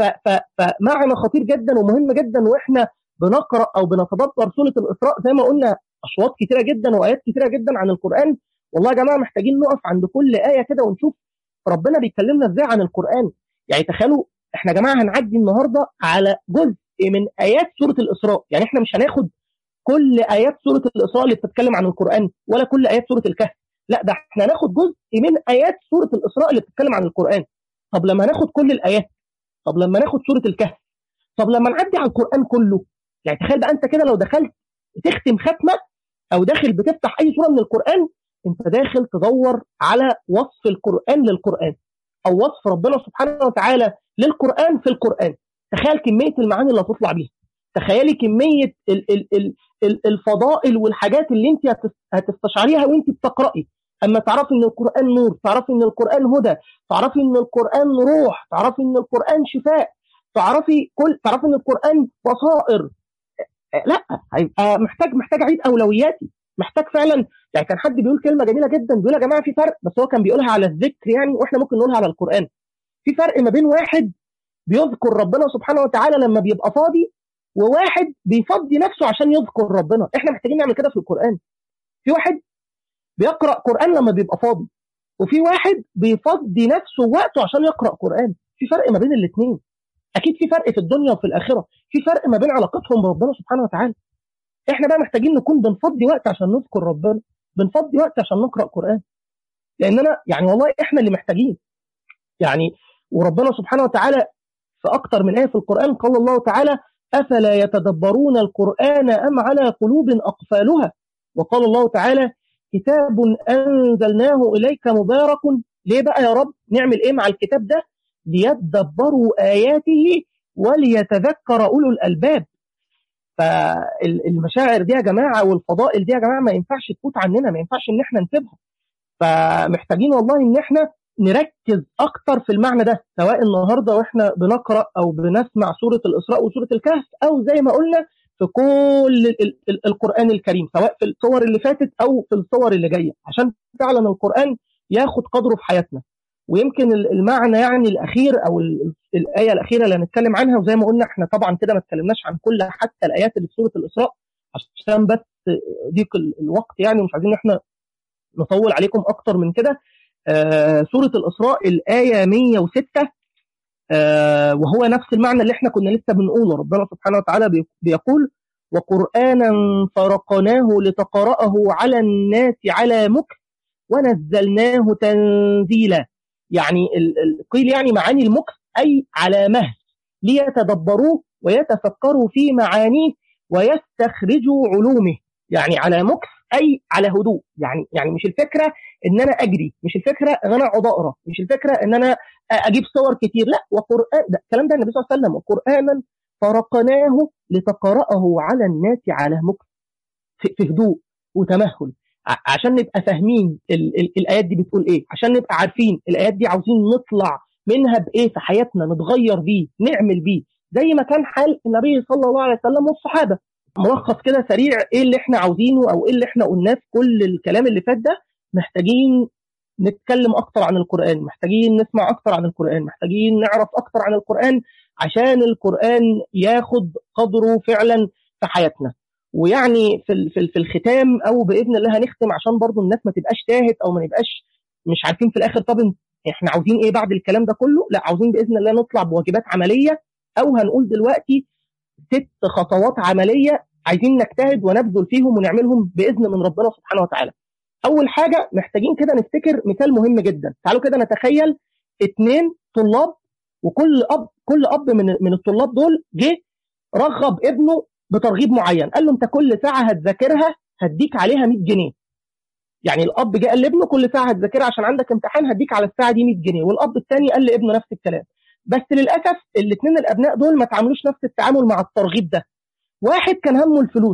فمعنى خطير جدا ومهم جدا واحنا بنقرا او بنتدبر سوره الاسراء زي ما قلنا اشواط كتيره جدا وايات كتيره جدا عن القران والله يا جماعه محتاجين نقف عند كل ايه كده ونشوف ربنا بيكلمنا ازاي عن القران يعني تخيلوا احنا يا جماعه هنعدي النهارده على جزء من ايات سوره الاسراء يعني احنا مش هناخد كل ايات سوره الاسراء اللي بتتكلم عن القران ولا كل ايات سوره الكهف لا ده احنا هناخد جزء من ايات سوره الاسراء اللي بتتكلم عن القران طب لما ناخد كل الايات طب لما ناخد سوره الكهف طب لما نعدي على القران كله يعني تخيل بقى انت كده لو دخلت تختم ختمه او داخل بتفتح اي سوره من القران انت داخل تدور على وصف القران للقران او وصف ربنا سبحانه وتعالى للقران في القران تخيل كميه المعاني اللي هتطلع بيها تخيلي كميه ال ال ال ال الفضائل والحاجات اللي انت هتستشعريها وانت بتقراي اما تعرفي ان القران نور تعرفي ان القران هدى تعرفي ان القران روح تعرفي ان القران شفاء تعرفي كل تعرفي ان القران بصائر لا هيبقى محتاج محتاج اعيد اولوياتي محتاج فعلا يعني كان حد بيقول كلمه جميله جدا بيقول يا جماعه في فرق بس هو كان بيقولها على الذكر يعني واحنا ممكن نقولها على القران في فرق ما بين واحد بيذكر ربنا سبحانه وتعالى لما بيبقى فاضي وواحد بيفضي نفسه عشان يذكر ربنا احنا محتاجين نعمل كده في القران في واحد بيقرا قران لما بيبقى فاضي وفي واحد بيفضي نفسه وقته عشان يقرا قران في فرق ما بين الاثنين اكيد في فرق في الدنيا وفي الاخره في فرق ما بين علاقتهم بربنا سبحانه وتعالى احنا بقى محتاجين نكون بنفضي وقت عشان نذكر ربنا بنفضي وقت عشان نقرا قران لاننا يعني والله احنا اللي محتاجين يعني وربنا سبحانه وتعالى في اكتر من ايه في القران قال الله تعالى افلا يتدبرون القران ام على قلوب اقفالها وقال الله تعالى كتاب انزلناه اليك مبارك ليه بقى يا رب نعمل ايه مع الكتاب ده ليدبروا اياته وليتذكر اولو الالباب فالمشاعر دي يا جماعه والفضائل دي يا جماعه ما ينفعش تفوت عننا ما ينفعش ان احنا نسيبها فمحتاجين والله ان احنا نركز اكتر في المعنى ده سواء النهارده واحنا بنقرا او بنسمع سوره الاسراء وسوره الكهف او زي ما قلنا في كل القران الكريم سواء في الصور اللي فاتت او في الصور اللي جايه عشان فعلا القران ياخد قدره في حياتنا ويمكن المعنى يعني الاخير او الايه الاخيره اللي هنتكلم عنها وزي ما قلنا احنا طبعا كده ما اتكلمناش عن كل حتى الايات اللي في سوره الاسراء عشان بس ضيق الوقت يعني ومش عايزين احنا نطول عليكم اكتر من كده آه سوره الاسراء الايه 106 آه وهو نفس المعنى اللي احنا كنا لسه بنقوله ربنا سبحانه وتعالى بيقول وقرانا فرقناه لتقراه على الناس على مكث ونزلناه تنزيلا يعني قيل يعني معاني المكث أي على مهل ليتدبروه ويتفكروا في معانيه ويستخرجوا علومه يعني على مكث أي على هدوء يعني يعني مش الفكرة إن أنا أجري مش الفكرة إن أنا أقعد أقرأ مش الفكرة إن أنا أجيب صور كتير لا وقرآن ده الكلام ده النبي صلى الله عليه وسلم وقرآنا فرقناه لتقرأه على الناس على مكث في هدوء وتمهل عشان نبقى فاهمين ال ال الايات دي بتقول ايه عشان نبقى عارفين الايات دي عاوزين نطلع منها بايه في حياتنا نتغير بيه نعمل بيه زي ما كان حال النبي صلى الله عليه وسلم والصحابه ملخص كده سريع ايه اللي احنا عاوزينه او ايه اللي احنا قلناه في كل الكلام اللي فات ده محتاجين نتكلم اكتر عن القران محتاجين نسمع اكتر عن القران محتاجين نعرف اكتر عن القران عشان القران ياخد قدره فعلا في حياتنا ويعني في في الختام او باذن الله هنختم عشان برضو الناس ما تبقاش تاهت او ما نبقاش مش عارفين في الاخر طب احنا عاوزين ايه بعد الكلام ده كله لا عاوزين باذن الله نطلع بواجبات عمليه او هنقول دلوقتي ست خطوات عمليه عايزين نجتهد ونبذل فيهم ونعملهم باذن من ربنا سبحانه وتعالى اول حاجه محتاجين كده نفتكر مثال مهم جدا تعالوا كده نتخيل اثنين طلاب وكل اب كل اب من من الطلاب دول جه رغب ابنه بترغيب معين قال له انت كل ساعه هتذاكرها هديك عليها 100 جنيه يعني الاب جه قال لابنه كل ساعه هتذاكرها عشان عندك امتحان هديك على الساعه دي 100 جنيه والاب الثاني قال لابنه نفس الكلام بس للاسف الاثنين الابناء دول ما تعاملوش نفس التعامل مع الترغيب ده واحد كان همه الفلوس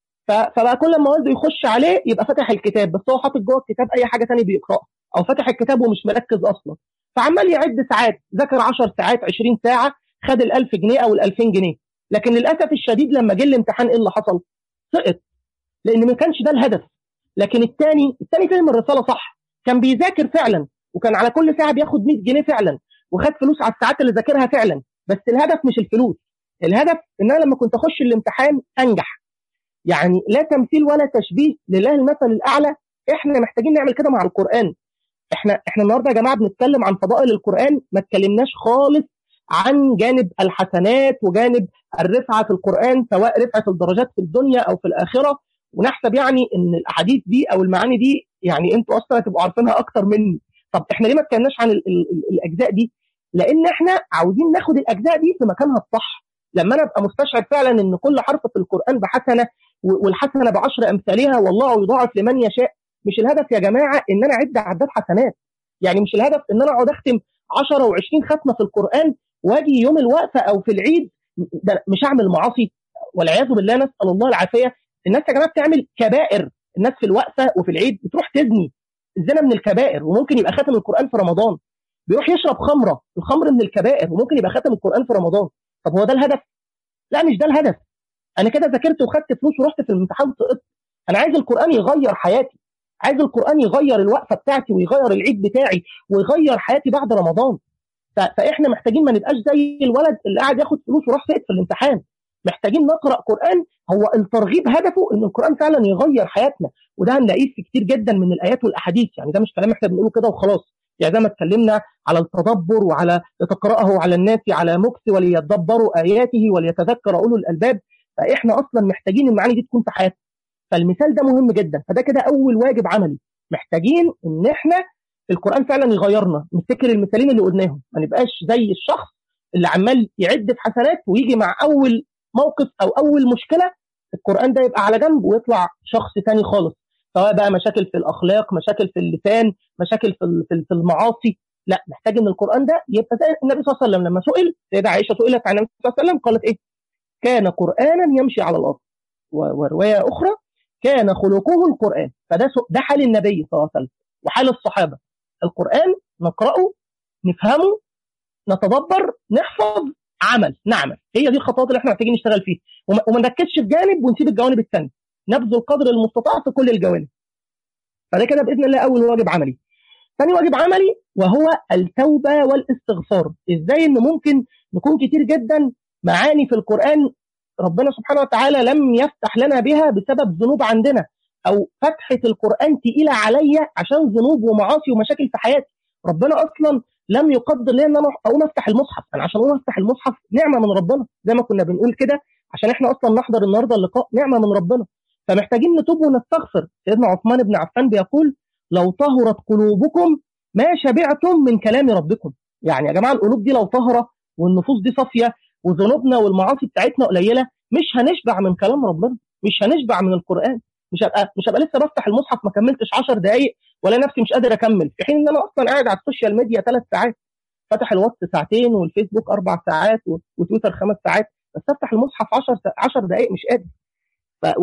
فبقى كل ما والده يخش عليه يبقى فاتح الكتاب بس هو حاطط جوه الكتاب اي حاجه ثانيه بيقراها او فاتح الكتاب ومش مركز اصلا فعمال يعد ساعات ذاكر 10 ساعات 20 ساعه خد ال 1000 جنيه او ال 2000 جنيه لكن للاسف الشديد لما جه الامتحان ايه اللي حصل؟ سقط لان ما كانش ده الهدف لكن الثاني الثاني فهم الرساله صح كان بيذاكر فعلا وكان على كل ساعه بياخد 100 جنيه فعلا وخد فلوس على الساعات اللي ذاكرها فعلا بس الهدف مش الفلوس الهدف ان انا لما كنت اخش الامتحان انجح يعني لا تمثيل ولا تشبيه لله المثل الاعلى احنا محتاجين نعمل كده مع القران احنا احنا النهارده يا جماعه بنتكلم عن فضائل القران ما اتكلمناش خالص عن جانب الحسنات وجانب الرفعه في القران سواء رفعه الدرجات في الدنيا او في الاخره ونحسب يعني ان الاحاديث دي او المعاني دي يعني انتوا اصلا هتبقوا عارفينها اكتر مني طب احنا ليه ما اتكلمناش عن ال ال ال الاجزاء دي لان احنا عاوزين ناخد الاجزاء دي في مكانها الصح لما انا ابقى مستشعر فعلا ان كل حرف في القران بحسنه والحسنه بعشر امثالها والله يضاعف لمن يشاء مش الهدف يا جماعه ان انا اعد عداد حسنات يعني مش الهدف ان انا اقعد اختم 10 و20 ختمه في القران واجي يوم الوقفه او في العيد مش هعمل معاصي والعياذ بالله نسال الله العافيه الناس يا جماعه بتعمل كبائر الناس في الوقفه وفي العيد بتروح تزني الزنا من الكبائر وممكن يبقى ختم القران في رمضان بيروح يشرب خمره الخمر من الكبائر وممكن يبقى ختم القران في رمضان طب هو ده الهدف لا مش ده الهدف انا كده ذاكرت وخدت فلوس ورحت في الامتحان سقطت انا عايز القران يغير حياتي عايز القران يغير الوقفه بتاعتي ويغير العيد بتاعي ويغير حياتي بعد رمضان فاحنا محتاجين ما نبقاش زي الولد اللي قاعد ياخد فلوس وراح سقط في الامتحان محتاجين نقرا قران هو الترغيب هدفه ان القران فعلا يغير حياتنا وده هنلاقيه في كتير جدا من الايات والاحاديث يعني ده مش كلام احنا بنقوله كده وخلاص يعني زي ما اتكلمنا على التدبر وعلى تقراه على الناس على مكس وليتدبروا اياته وليتذكر اولو الالباب فاحنا اصلا محتاجين المعاني دي تكون في حياتنا فالمثال ده مهم جدا فده كده اول واجب عملي محتاجين ان احنا القران فعلا يغيرنا نفتكر المثالين اللي قلناهم ما نبقاش زي الشخص اللي عمال يعد في حسنات ويجي مع اول موقف او اول مشكله القران ده يبقى على جنب ويطلع شخص تاني خالص سواء بقى مشاكل في الاخلاق مشاكل في اللسان مشاكل في في المعاصي لا محتاج ان القران ده يبقى زي النبي صلى الله عليه وسلم لما سئل سيدة عائشه سئلت عن النبي صلى الله عليه وسلم قالت ايه كان قرانا يمشي على الارض وروايه اخرى كان خلقه القران فده ده حال النبي صلى الله عليه وسلم وحال الصحابه القران نقراه نفهمه نتدبر نحفظ عمل نعمل هي دي الخطوات اللي احنا محتاجين نشتغل فيها وما نركزش في جانب ونسيب الجوانب الثانيه نبذل قدر المستطاع في كل الجوانب فده كده باذن الله اول واجب عملي ثاني واجب عملي وهو التوبه والاستغفار ازاي ان ممكن نكون كتير جدا معاني في القران ربنا سبحانه وتعالى لم يفتح لنا بها بسبب ذنوب عندنا او فتحه القران تقيله عليا عشان ذنوب ومعاصي ومشاكل في حياتي ربنا اصلا لم يقدر لي ان انا اقوم افتح المصحف انا عشان اقوم افتح المصحف نعمه من ربنا زي ما كنا بنقول كده عشان احنا اصلا نحضر النهارده اللقاء نعمه من ربنا فمحتاجين نتوب ونستغفر سيدنا عثمان بن عفان بيقول لو طهرت قلوبكم ما شبعتم من كلام ربكم يعني يا جماعه القلوب دي لو طهره والنفوس دي صافيه وذنوبنا والمعاصي بتاعتنا قليله مش هنشبع من كلام ربنا مش هنشبع من القران مش هبقى مش هبقى لسه بفتح المصحف ما كملتش 10 دقائق ولا نفسي مش قادر اكمل في حين ان انا اصلا قاعد على السوشيال ميديا ثلاث ساعات فتح الواتس ساعتين والفيسبوك اربع ساعات وتويتر خمس ساعات بس افتح المصحف 10 10 دقائق مش قادر ف...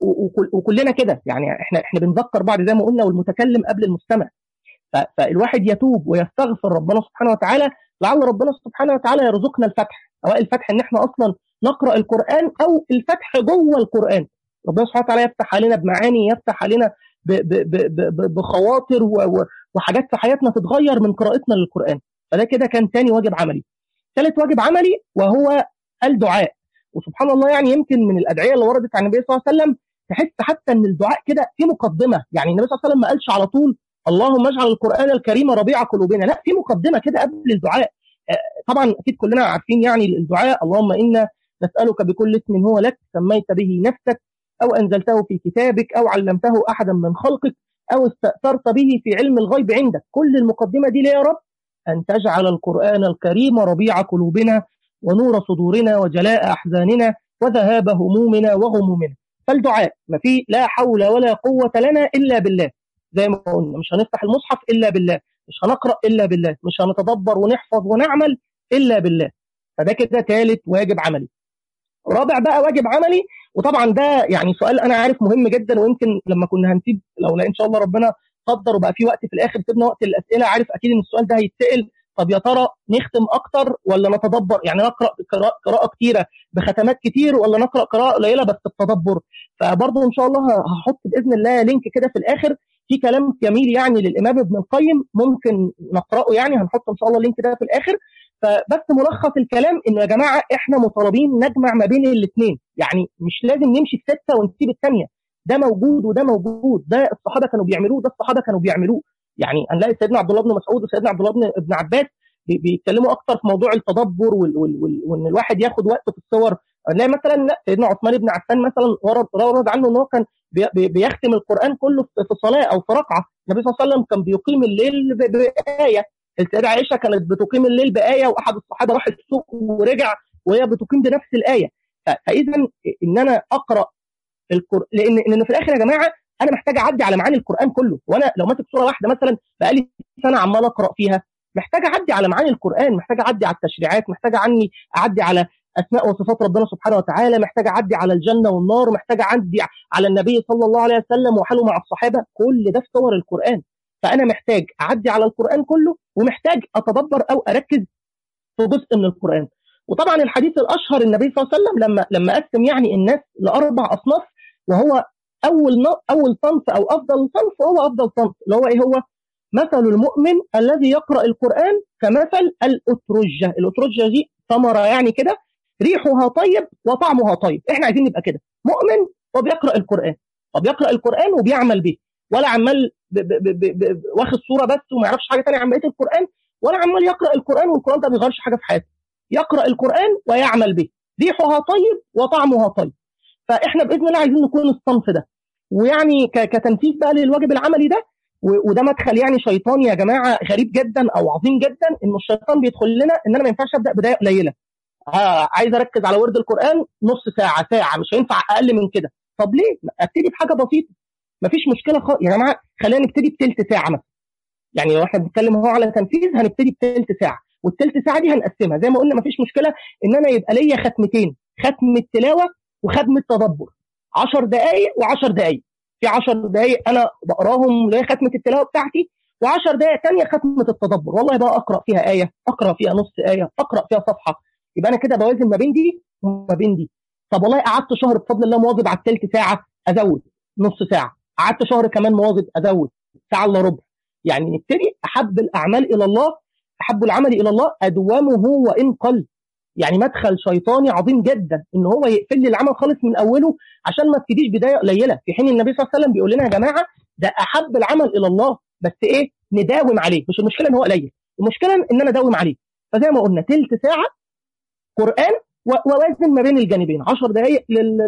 وكلنا كده يعني احنا احنا بنذكر بعض زي ما قلنا والمتكلم قبل المستمع ف... فالواحد يتوب ويستغفر ربنا سبحانه وتعالى لعل ربنا سبحانه وتعالى يرزقنا الفتح سواء الفتح ان احنا اصلا نقرا القران او الفتح جوه القران ربنا سبحانه وتعالى يفتح علينا بمعاني يفتح علينا ب... ب... ب... بخواطر و... وحاجات في حياتنا تتغير من قراءتنا للقران فده كده كان ثاني واجب عملي ثالث واجب عملي وهو الدعاء وسبحان الله يعني يمكن من الادعيه اللي وردت عن النبي صلى الله عليه وسلم تحس حتى ان الدعاء كده في مقدمه يعني النبي صلى الله عليه وسلم ما قالش على طول اللهم اجعل القران الكريم ربيع قلوبنا لا في مقدمه كده قبل الدعاء طبعا اكيد كلنا عارفين يعني الدعاء اللهم انا نسالك بكل اسم هو لك سميت به نفسك او انزلته في كتابك او علمته احدا من خلقك او استاثرت به في علم الغيب عندك كل المقدمه دي ليه يا رب ان تجعل القران الكريم ربيع قلوبنا ونور صدورنا وجلاء احزاننا وذهاب همومنا وغمومنا فالدعاء ما في لا حول ولا قوه لنا الا بالله زي ما قلنا مش هنفتح المصحف الا بالله مش هنقرا الا بالله مش هنتدبر ونحفظ ونعمل الا بالله فده كده ثالث واجب عملي رابع بقى واجب عملي وطبعا ده يعني سؤال انا عارف مهم جدا ويمكن لما كنا هنسيب لو ان شاء الله ربنا قدر وبقى في وقت في الاخر سيبنا وقت الاسئله عارف اكيد ان السؤال ده هيتسال طب يا ترى نختم اكتر ولا نتدبر يعني نقرا قراءه كتيره بختمات كتير ولا نقرا قراءه قليله بس بتدبر فبرضه ان شاء الله هحط باذن الله لينك كده في الاخر في كلام جميل يعني للامام ابن القيم ممكن نقراه يعني هنحط ان شاء الله اللينك ده في الاخر فبس ملخص الكلام انه يا جماعه احنا مطالبين نجمع ما بين الاثنين يعني مش لازم نمشي في سته ونسيب الثانيه ده موجود وده موجود ده الصحابه كانوا بيعملوه ده الصحابه كانوا بيعملوه يعني هنلاقي سيدنا عبد الله بن مسعود وسيدنا عبد الله بن ابن عباس بيتكلموا اكتر في موضوع التدبر وال وال وال وان الواحد ياخد وقته في الصور نلاقي مثلا لا سيدنا عثمان بن عفان مثلا ورد ورد عنه ان هو كان بي بيختم القران كله في صلاه او في ركعه النبي صلى الله عليه وسلم كان بيقيم الليل بايه السيده عائشه كانت بتقيم الليل بايه واحد الصحابه راح السوق ورجع وهي بتقيم بنفس الايه فاذا ان انا اقرا القران لان لان في الاخر يا جماعه انا محتاج اعدي على معاني القران كله وانا لو ماسك سوره واحده مثلا بقالي سنه عمال اقرا فيها محتاج اعدي على معاني القران محتاج اعدي على التشريعات محتاج عني اعدي على اسماء وصفات ربنا سبحانه وتعالى محتاج اعدي على الجنه والنار محتاج اعدي على النبي صلى الله عليه وسلم وحاله مع الصحابه كل ده في صور القران فانا محتاج اعدي على القران كله ومحتاج اتدبر او اركز في جزء من القران وطبعا الحديث الاشهر النبي صلى الله عليه وسلم لما لما قسم يعني الناس لاربع اصناف وهو اول اول صنف او افضل صنف هو افضل صنف اللي هو ايه هو مثل المؤمن الذي يقرا القران كمثل الاترجه الاترجه دي ثمره يعني كده ريحها طيب وطعمها طيب احنا عايزين نبقى كده مؤمن وبيقرا القران وبيقرا القران وبيعمل به ولا عمال واخد صوره بس وما يعرفش حاجه ثانيه عن بقيه القران ولا عمال يقرا القران والقران ده ما بيغيرش حاجه في حياته يقرا القران ويعمل به ريحها طيب وطعمها طيب فاحنا باذن الله عايزين نكون الصنف ده ويعني كتنفيذ بقى للواجب العملي ده وده مدخل يعني شيطاني يا جماعه غريب جدا او عظيم جدا ان الشيطان بيدخل لنا ان انا ما ينفعش ابدا بدايه قليله آه عايز اركز على ورد القران نص ساعه ساعه مش هينفع اقل من كده طب ليه ابتدي بحاجه بسيطه مفيش مشكله خالص يا جماعه خلينا نبتدي بثلث ساعه مثلا يعني لو احنا بنتكلم هو على تنفيذ هنبتدي بثلث ساعه والثلث ساعه دي هنقسمها زي ما قلنا مفيش مشكله ان انا يبقى ليا ختمتين ختم التلاوه وختم التدبر 10 دقائق و10 دقائق في 10 دقائق انا بقراهم اللي هي ختمه التلاوه بتاعتي و10 دقائق ثانيه ختمه التدبر والله بقى اقرا فيها ايه اقرا فيها نص ايه اقرا فيها صفحه يبقى انا كده بوازن ما بين دي وما بين دي طب والله قعدت شهر بفضل الله مواظب على الثلث ساعه ازود نص ساعه قعدت شهر كمان مواظب ازود ساعه الا ربع يعني نبتدي احب الاعمال الى الله احب العمل الى الله ادومه وان قل يعني مدخل شيطاني عظيم جدا ان هو يقفل لي العمل خالص من اوله عشان ما ابتديش بدايه قليله في حين النبي صلى الله عليه وسلم بيقول لنا يا جماعه ده احب العمل الى الله بس ايه نداوم عليه مش المشكله ان هو قليل المشكله ان انا اداوم عليه فزي ما قلنا ثلث ساعه قران ووازن ما بين الجانبين 10 دقائق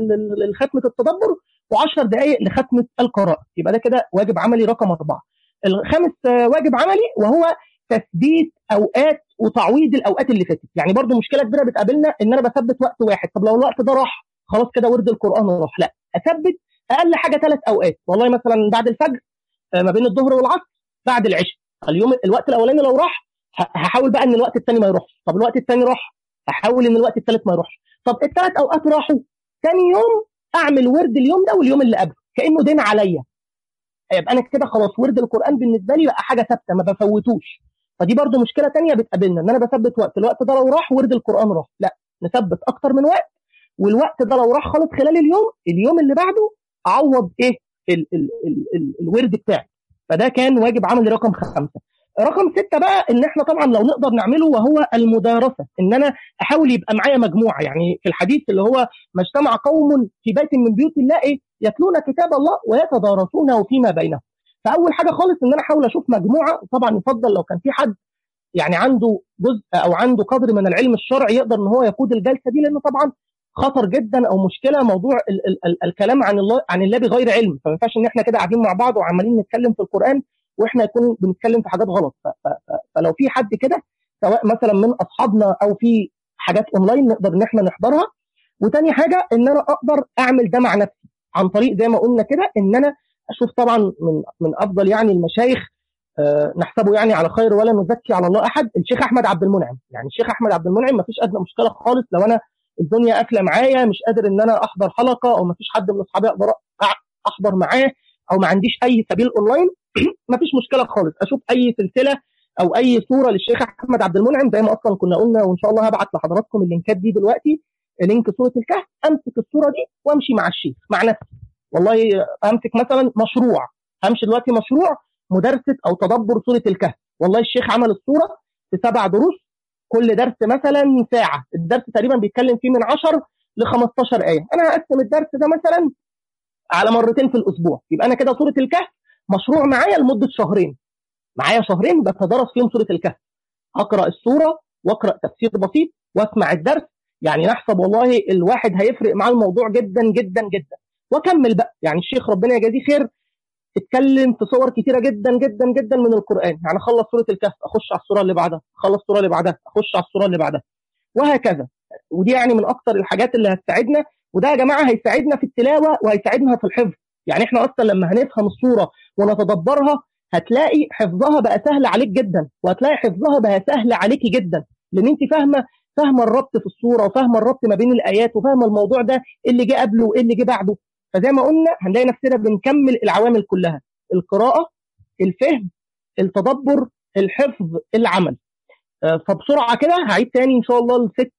لختمه التدبر و10 دقائق لختمه القراءه يبقى ده كده واجب عملي رقم اربعه الخامس واجب عملي وهو تثبيت اوقات وتعويض الاوقات اللي فاتت يعني برضو مشكله كبيره بتقابلنا ان انا بثبت وقت واحد طب لو الوقت ده راح خلاص كده ورد القران راح لا اثبت اقل حاجه ثلاث اوقات والله مثلا بعد الفجر ما بين الظهر والعصر بعد العشاء اليوم الوقت الاولاني لو راح هحاول بقى ان الوقت الثاني ما يروحش طب الوقت الثاني راح هحاول ان الوقت الثالث ما يروحش طب الثلاث اوقات راحوا ثاني يوم اعمل ورد اليوم ده واليوم اللي قبله كانه دين عليا يبقى انا كده خلاص ورد القران بالنسبه لي بقى حاجه ثابته ما بفوتوش فدي برضو مشكله تانية بتقابلنا ان انا بثبت وقت الوقت ده لو راح ورد القران راح لا نثبت اكتر من وقت والوقت ده لو راح خالص خلال اليوم اليوم اللي بعده اعوض ايه ال ال ال ال الورد بتاعي فده كان واجب عملي رقم خمسه رقم ستة بقى ان احنا طبعا لو نقدر نعمله وهو المدارسه ان انا احاول يبقى معايا مجموعه يعني في الحديث اللي هو ما اجتمع قوم في بيت من بيوت الله ايه يتلون كتاب الله ويتدارسونه فيما بينهم فاول حاجه خالص ان انا احاول اشوف مجموعه طبعا يفضل لو كان في حد يعني عنده جزء او عنده قدر من العلم الشرعي يقدر ان هو يقود الجلسه دي لانه طبعا خطر جدا او مشكله موضوع ال ال ال الكلام عن الله عن الله بغير علم فما ينفعش ان احنا كده قاعدين مع بعض وعمالين نتكلم في القران واحنا يكون بنتكلم في حاجات غلط فلو في حد كده سواء مثلا من اصحابنا او في حاجات اونلاين نقدر ان احنا نحضرها وتاني حاجه ان انا اقدر اعمل ده مع نفسي عن طريق زي ما قلنا كده ان انا اشوف طبعا من من افضل يعني المشايخ أه نحسبه يعني على خير ولا نزكي على الله احد الشيخ احمد عبد المنعم يعني الشيخ احمد عبد المنعم ما فيش ادنى مشكله خالص لو انا الدنيا قافله معايا مش قادر ان انا احضر حلقه او ما فيش حد من اصحابي اقدر احضر معاه او ما عنديش اي سبيل اونلاين ما فيش مشكله خالص اشوف اي سلسله او اي صوره للشيخ احمد عبد المنعم زي ما اصلا كنا قلنا وان شاء الله هبعت لحضراتكم اللينكات دي دلوقتي لينك سوره الكهف امسك الصوره دي وامشي مع الشيخ مع نفسي والله امسك مثلا مشروع همشي دلوقتي مشروع مدرسه او تدبر سوره الكهف والله الشيخ عمل الصوره في سبع دروس كل درس مثلا ساعه الدرس تقريبا بيتكلم فيه من 10 ل 15 ايه انا هقسم الدرس ده مثلا على مرتين في الاسبوع يبقى انا كده سوره الكهف مشروع معايا لمده شهرين معايا شهرين بتدرس فيهم سوره الكهف اقرا السوره واقرا تفسير بسيط واسمع الدرس يعني نحسب والله الواحد هيفرق معاه الموضوع جدا جدا جدا واكمل بقى يعني الشيخ ربنا يجازيه خير اتكلم في صور كتيره جدا جدا جدا من القران يعني خلص سوره الكهف اخش على السوره اللي بعدها اخلص السوره اللي بعدها اخش على السوره اللي بعدها وهكذا ودي يعني من اكتر الحاجات اللي هتساعدنا وده يا جماعه هيساعدنا في التلاوه وهيساعدنا في الحفظ يعني احنا اصلا لما هنفهم الصوره ونتدبرها هتلاقي حفظها بقى سهل عليك جدا وهتلاقي حفظها بقى سهل عليكي جدا لان انت فاهمه فاهمه الربط في الصوره وفاهمه الربط ما بين الايات وفاهمه الموضوع ده اللي جه قبله وايه اللي جه بعده فزي ما قلنا هنلاقي نفسنا بنكمل العوامل كلها القراءه الفهم التدبر الحفظ العمل فبسرعه كده هعيد تاني ان شاء الله الست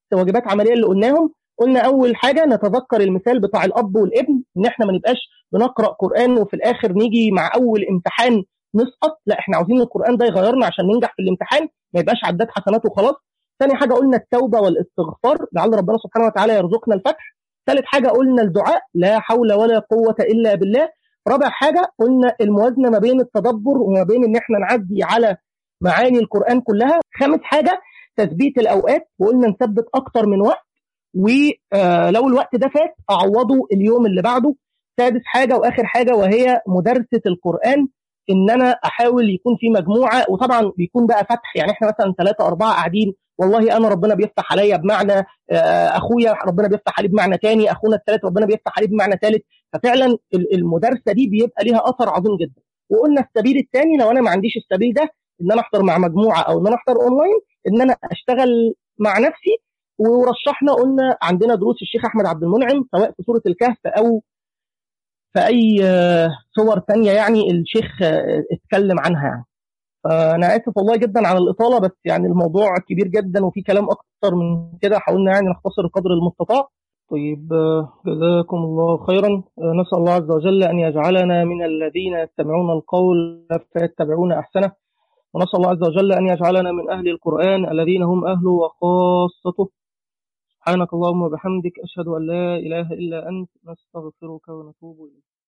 واجبات عمليه اللي قلناهم قلنا اول حاجه نتذكر المثال بتاع الاب والابن ان احنا ما نبقاش بنقرا قران وفي الاخر نيجي مع اول امتحان نسقط لا احنا عاوزين القران ده يغيرنا عشان ننجح في الامتحان ما يبقاش عداد حسنات وخلاص ثاني حاجه قلنا التوبه والاستغفار لعل ربنا سبحانه وتعالى يرزقنا الفتح ثالث حاجه قلنا الدعاء لا حول ولا قوه الا بالله رابع حاجه قلنا الموازنه ما بين التدبر وما بين ان احنا نعدي على معاني القران كلها خامس حاجه تثبيت الاوقات وقلنا نثبت اكتر من وقت ولو الوقت ده فات اعوضه اليوم اللي بعده سادس حاجه واخر حاجه وهي مدارسه القران ان انا احاول يكون في مجموعه وطبعا بيكون بقى فتح يعني احنا مثلا ثلاثه اربعه قاعدين والله انا ربنا بيفتح عليا بمعنى اخويا ربنا بيفتح عليه بمعنى ثاني اخونا الثالث ربنا بيفتح عليه بمعنى ثالث ففعلا المدارسه دي بيبقى ليها اثر عظيم جدا وقلنا السبيل الثاني لو انا ما عنديش السبيل ده ان انا احضر مع مجموعه او ان انا احضر اونلاين ان انا اشتغل مع نفسي ورشحنا قلنا عندنا دروس الشيخ احمد عبد المنعم سواء في سوره الكهف او في اي صور ثانيه يعني الشيخ اتكلم عنها يعني فانا اسف والله جدا على الاطاله بس يعني الموضوع كبير جدا وفي كلام اكتر من كده حاولنا يعني نختصر قدر المستطاع طيب جزاكم الله خيرا نسال الله عز وجل ان يجعلنا من الذين يستمعون القول فيتبعون احسنه ونسال الله عز وجل ان يجعلنا من اهل القران الذين هم اهله وخاصته سبحانك اللهم وبحمدك اشهد ان لا اله الا انت نستغفرك ونتوب اليك